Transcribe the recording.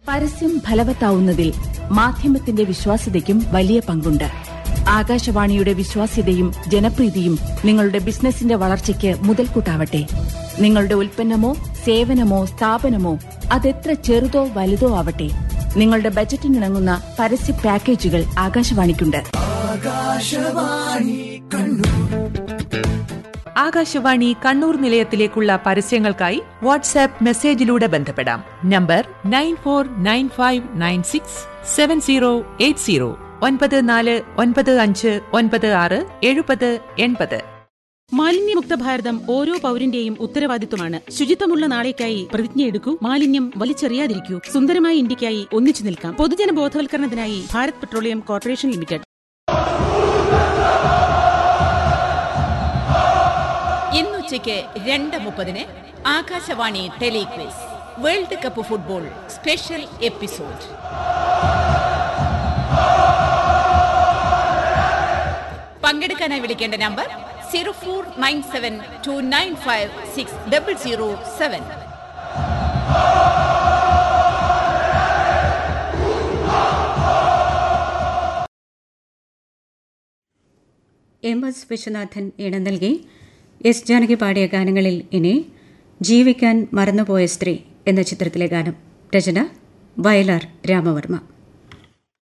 പരസ്യം ഫലവത്താവുന്നതിൽ മാധ്യമത്തിന്റെ വിശ്വാസ്യതയ്ക്കും വലിയ പങ്കുണ്ട് ആകാശവാണിയുടെ വിശ്വാസ്യതയും ജനപ്രീതിയും നിങ്ങളുടെ ബിസിനസിന്റെ വളർച്ചയ്ക്ക് മുതൽക്കൂട്ടാവട്ടെ നിങ്ങളുടെ ഉൽപ്പന്നമോ സേവനമോ സ്ഥാപനമോ അതെത്ര ചെറുതോ വലുതോ ആവട്ടെ നിങ്ങളുടെ ബജറ്റിനിണങ്ങുന്ന പരസ്യ പാക്കേജുകൾ ആകാശവാണിക്കുണ്ട് ആകാശവാണി കണ്ണൂർ നിലയത്തിലേക്കുള്ള പരസ്യങ്ങൾക്കായി വാട്സാപ്പ് മെസ്സേജിലൂടെ ബന്ധപ്പെടാം number nine four nine five nine six seven zero eight zero ഒൻപത് നാല് ഒൻപത് അഞ്ച് ഒൻപത് ആറ് എഴുപത് എൺപത് മാലിന്യമുക്ത ഭാരതം ഓരോ പൗരന്റെയും ഉത്തരവാദിത്വമാണ് ശുചിത്വമുള്ള നാളേക്കായി പ്രതിജ്ഞയെടുക്കൂ മാലിന്യം വലിച്ചെറിയാതിരിക്കൂ സുന്ദരമായ ഇന്ത്യക്കായി ഒന്നിച്ചു നിൽക്കാം പൊതുജന ബോധവൽക്കരണത്തിനായി ഭാരത് പെട്രോളിയം കോർപ്പറേഷൻ ലിമിറ്റഡ് ഇന്നുച്ചയ്ക്ക് രണ്ട് മുപ്പതിന് Akashvani telequiz world cup football special episode പങ്കെടുക്കാനായി വിളിക്കേണ്ട number zero four nine seven two nine five six double zero seven M S Viswanathan ഇടം നൽകി എസ് ജാനകി പാടിയ ഗാനങ്ങളിൽ ഇനി ജീവിക്കാൻ മറന്നുപോയ സ്ത്രീ എന്ന ചിത്രത്തിലെ ഗാനം രചന വയലാർ രാമവർമ്മ